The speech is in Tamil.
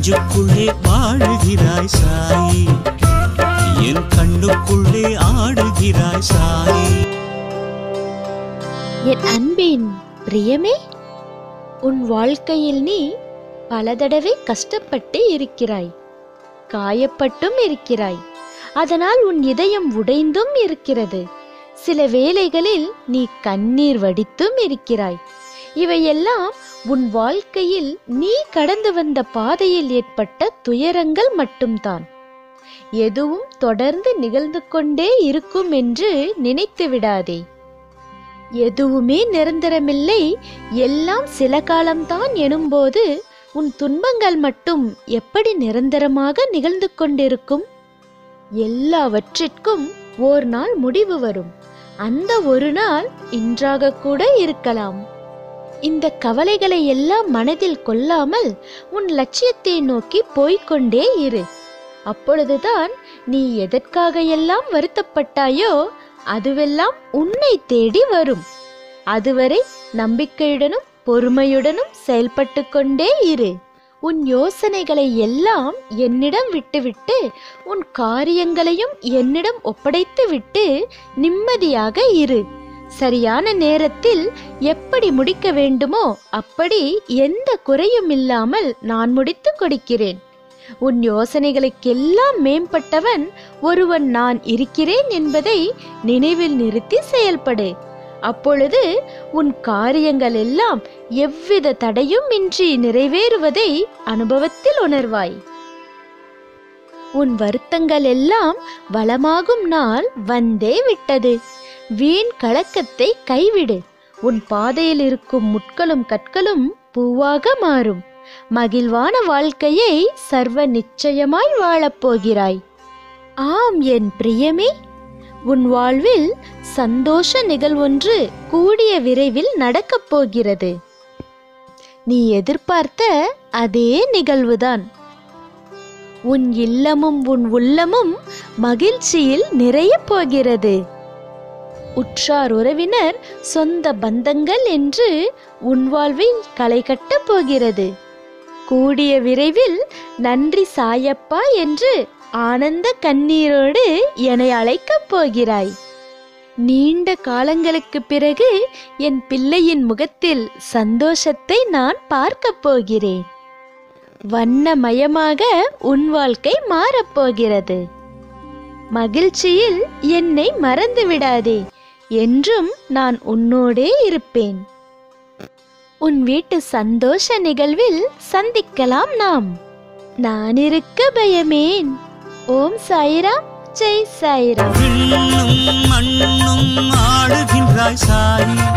நெஞ்சுக்குள்ளே வாழுகிறாய் சாயி என் கண்ணுக்குள்ளே ஆடுகிறாய் சாயி என் அன்பின் பிரியமே உன் வாழ்க்கையில் நீ பல தடவை கஷ்டப்பட்டு இருக்கிறாய் காயப்பட்டும் இருக்கிறாய் அதனால் உன் இதயம் உடைந்தும் இருக்கிறது சில வேளைகளில் நீ கண்ணீர் வடித்தும் இருக்கிறாய் இவையெல்லாம் உன் வாழ்க்கையில் நீ கடந்து வந்த பாதையில் ஏற்பட்ட துயரங்கள் மட்டும்தான் எதுவும் தொடர்ந்து நிகழ்ந்து கொண்டே இருக்கும் என்று நினைத்து விடாதே எதுவுமே நிரந்தரமில்லை எல்லாம் சில காலம்தான் எனும்போது உன் துன்பங்கள் மட்டும் எப்படி நிரந்தரமாக நிகழ்ந்து கொண்டிருக்கும் எல்லாவற்றிற்கும் ஓர் நாள் முடிவு வரும் அந்த ஒரு நாள் இன்றாக கூட இருக்கலாம் இந்த கவலைகளை எல்லாம் மனதில் கொள்ளாமல் உன் லட்சியத்தை நோக்கி போய்க்கொண்டே இரு அப்பொழுதுதான் நீ எதற்காக எல்லாம் வருத்தப்பட்டாயோ அதுவெல்லாம் உன்னை தேடி வரும் அதுவரை நம்பிக்கையுடனும் பொறுமையுடனும் செயல்பட்டு கொண்டே இரு உன் யோசனைகளை எல்லாம் என்னிடம் விட்டுவிட்டு உன் காரியங்களையும் என்னிடம் ஒப்படைத்து விட்டு நிம்மதியாக இரு சரியான நேரத்தில் எப்படி முடிக்க வேண்டுமோ அப்படி எந்த குறையும் இல்லாமல் நான் முடித்து கொடுக்கிறேன் உன் யோசனைகளுக்கெல்லாம் மேம்பட்டவன் ஒருவன் நான் இருக்கிறேன் என்பதை நினைவில் நிறுத்தி செயல்படு அப்பொழுது உன் காரியங்கள் எல்லாம் எவ்வித தடையும் இன்றி நிறைவேறுவதை அனுபவத்தில் உணர்வாய் உன் வருத்தங்கள் எல்லாம் வளமாகும் நாள் வந்தே விட்டது வீண் கலக்கத்தை கைவிடு உன் பாதையில் இருக்கும் முட்களும் கற்களும் பூவாக மாறும் மகிழ்வான வாழ்க்கையை சர்வ நிச்சயமாய் வாழப்போகிறாய் ஆம் என் பிரியமே உன் வாழ்வில் சந்தோஷ நிகழ்வொன்று கூடிய விரைவில் நடக்கப் போகிறது நீ எதிர்பார்த்த அதே நிகழ்வுதான் உன் இல்லமும் உன் உள்ளமும் மகிழ்ச்சியில் நிறையப் போகிறது உற்றார் உறவினர் சொந்த பந்தங்கள் என்று உன் வாழ்வில் களை கட்டப் போகிறது கூடிய விரைவில் நன்றி சாயப்பா என்று ஆனந்த கண்ணீரோடு என்னை அழைக்கப் போகிறாய் நீண்ட காலங்களுக்கு பிறகு என் பிள்ளையின் முகத்தில் சந்தோஷத்தை நான் பார்க்கப் போகிறேன் வண்ணமயமாக உன் வாழ்க்கை மாறப்போகிறது மகிழ்ச்சியில் என்னை மறந்து விடாதே என்றும் நான் உன்னோடே இருப்பேன் உன் வீட்டு சந்தோஷ நிகழ்வில் சந்திக்கலாம் நாம் நான் இருக்க பயமேன் ஓம் சாய்ராம் ஜெய் சாய்ராம் விண்ணும் மண்ணும் ஆடுகின்றாய் சாயி